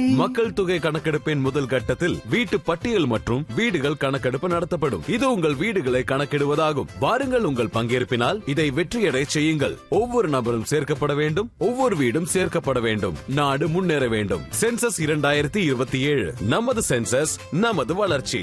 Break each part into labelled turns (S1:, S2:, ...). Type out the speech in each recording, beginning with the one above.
S1: மக்கள் தொகை கணக்கெடுப்பின் முதல் கட்டத்தில் வீட்டு பட்டியல் மற்றும் வீடுகள் கணக்கெடுப்பு நடத்தப்படும் இது உங்கள் வீடுகளை கணக்கிடுவதாகும் வாருங்கள் உங்கள் பங்கேற்பினால் இதை வெற்றியடை செய்யுங்கள் ஒவ்வொரு நபரும் சேர்க்கப்பட வேண்டும் ஒவ்வொரு வீடும் சேர்க்கப்பட வேண்டும் நாடு முன்னேற வேண்டும் சென்சஸ் இரண்டாயிரத்தி இருபத்தி ஏழு நமது சென்சஸ் நமது வளர்ச்சி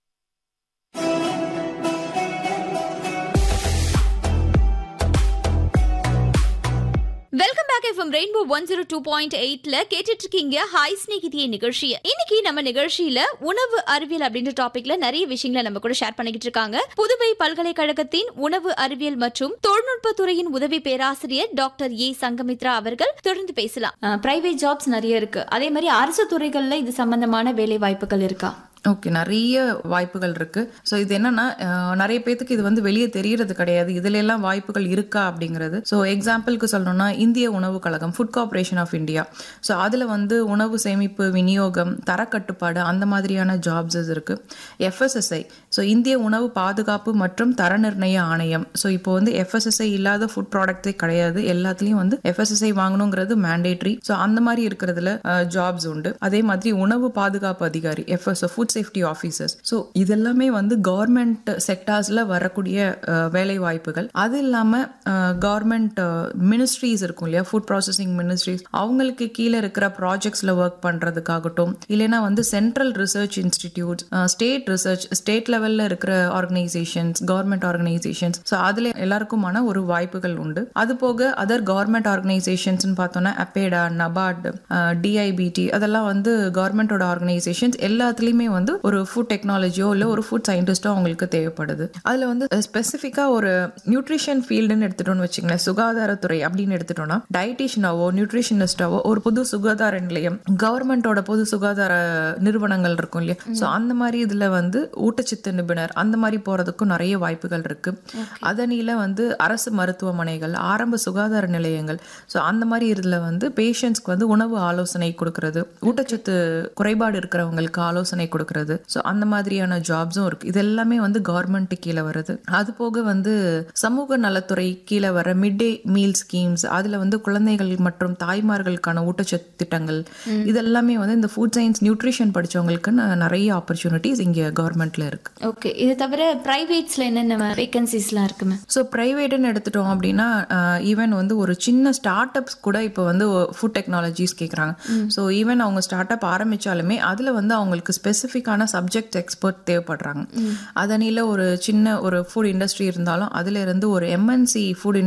S2: welcome back FM rainbow one zero two point எயிட்ல கேட்டுட்டு இருக்கீங்க ஹாய் ஸ்நேகிதிய நிகழ்ச்சியை இன்னைக்கு நம்ம நிகழ்ச்சியில உணவு அறிவியல் அப்படின்ற டாபிக்ல நிறைய விஷயங்களை நம்ம கூட ஷேர் பண்ணிக்கிட்டு இருக்காங்க புதுவை பல்கலைக்கழகத்தின் உணவு அறிவியல் மற்றும் தொழில்நுட்ப துறையின் உதவி பேராசிரியர் டாக்டர் ஏ சங்கமித்ரா அவர்கள் தொடர்ந்து பேசலாம் பிரைவேட் ஜாப்ஸ் நிறைய இருக்கு அதே மாதிரி அரசு துறைகள்ல இது சம்பந்தமான வேலை வாய்ப்புகள் இருக்கா
S3: ஓகே நிறைய வாய்ப்புகள் இருக்கு ஸோ இது என்னன்னா அஹ், நிறைய பேத்துக்கு இது வந்து வெளியே தெரியறது கிடையாது இதுல எல்லாம் வாய்ப்புகள் இருக்கா அப்படிங்கிறது ஸோ எக்ஸாம்பிளுக்கு சொல்லணும்னா இந்திய உணவு கழகம் food corporation of India so அதுல வந்து உணவு சேமிப்பு விநியோகம் தரக்கட்டுப்பாடு அந்த மாதிரியான ஜாப்ஸஸ் இருக்கு எஃப்எஸ்எஸ்ஐ ஸோ இந்திய உணவு பாதுகாப்பு மற்றும் தர நிர்ணய ஆணையம் ஸோ இப்போ வந்து எஃப்எஸ்எஸ்ஐ இல்லாத ஃபுட் ப்ராடக்ட்ஸே கிடையாது எல்லாத்துலயும் வந்து எஃப்எஸ்எஸ்ஐ வாங்கணுங்கிறது மேண்டேட்ரி ஸோ அந்த மாதிரி இருக்கிறதுல ஜாப்ஸ் உண்டு அதே மாதிரி உணவு பாதுகாப்பு அதிகாரி FS food safety officers so இதெல்லாமே வந்து கவர்மெண்ட் செக்டார்ஸ்ல வரக்கூடிய அஹ், வேலை வாய்ப்புகள் அது இல்லாம கவர்மெண்ட் மினிஸ்ட்ரிஸ் இருக்கும் இல்லையா ஃபுட் ப்ராசஸிங் மினிஸ்ட்ரிஸ் அவங்களுக்கு கீழே இருக்கிற ப்ராஜெக்ட்ஸ்ல ஒர்க் பண்றதுக்காகட்டும் இல்லைன்னா வந்து central research institute state research state லெவல்ல இருக்கிற ஆர்கனைசேஷன்ஸ் கவர்மெண்ட் ஆர்கனைசேஷன்ஸ் ஸோ அதுல எல்லாருக்குமான ஒரு வாய்ப்புகள் உண்டு அது போக அதர் கவர்மெண்ட் ஆர்கனைசேஷன்ஸ் பார்த்தோம்னா அப்பேடா நபார்ட் டிஐபிடி அதெல்லாம் வந்து கவர்மெண்டோட ஆர்கனைசேஷன்ஸ் எல்லாத்துலயுமே வந்து ஒரு ஃபுட் டெக்னாலஜியோ இல்ல ஒரு ஃபுட் சயின்டிஸ்டோ அவங்களுக்கு தேவைப்படுது அதுல வந்து ஸ்பெசிஃபிக்கா ஒரு நியூட்ரிஷன் ஃபீல்டுன்னு எடுத்துட்டோம்னு வச்சுங்களேன் சுகாதாரத்துறை அப்படின்னு எடுத்துட்டோம்னா டயட்டிஷியனாவோ நியூட்ரிஷனிஸ்டாவோ ஒரு புது சுகாதார நிலையம் கவர்மெண்டோட பொது சுகாதார நிறுவனங்கள் இருக்கும் இல்லையா ஸோ அந்த மாதிரி இதுல வந்து ஊட்டச்சத்து நிபுணர் அந்த மாதிரி போறதுக்கும் நிறைய வாய்ப்புகள் இருக்கு அதனில வந்து அரசு மருத்துவமனைகள் ஆரம்ப சுகாதார நிலையங்கள் ஸோ அந்த மாதிரி இதுல வந்து பேஷண்ட்ஸ்க்கு வந்து உணவு ஆலோசனை கொடுக்கறது ஊட்டச்சத்து குறைபாடு இருக்கிறவங்களுக்கு ஆலோசனை கொடுக்கறது ஸோ அந்த மாதிரியான ஜாப்ஸும் இருக்கு இது எல்லாமே வந்து கவர்மெண்ட் கீழே வருது அது போக வந்து சமூக நலத்துறை கீழே வர மிட் டே மீல் ஸ்கீம்ஸ் அதுல வந்து குழந்தைகள் மற்றும் தாய்மார்களுக்கான ஊட்டச்சத்து திட்டங்கள் இதெல்லாமே வந்து இந்த ஃபுட் சயின்ஸ் நியூட்ரிஷன் படிச்சவங்களுக்கு ந- நிறைய ஆப்பர்ச்சுனிட்டிஸ் இங்க கவர்மெண்ட்ல இருக்கு
S2: ஓகே இது தவிர பிரைவேட்ஸ்ல என்னென்ன வேகன்சிஸ்லாம் இருக்குமே
S3: ஸோ ப்ரைவேட்டுன்னு எடுத்துட்டோம் அப்படின்னா ஈவன் வந்து ஒரு சின்ன ஸ்டார்ட் அப்ஸ் கூட இப்போ வந்து ஃபுட் டெக்னாலஜிஸ் கேட்குறாங்க ஸோ ஈவன் அவங்க ஸ்டார்ட் அப் ஆரம்பிச்சாலுமே அதில் வந்து அவங்களுக்கு ஸ்பெசிஃபிக்கான சப்ஜெக்ட் எக்ஸ்பர்ட் தேவைப்படுறாங்க அதனில ஒரு சின்ன ஒரு ஃபுட் இண்டஸ்ட்ரி இருந்தாலும் அதுல இருந்து ஒரு எம்என்சி ஃபுட்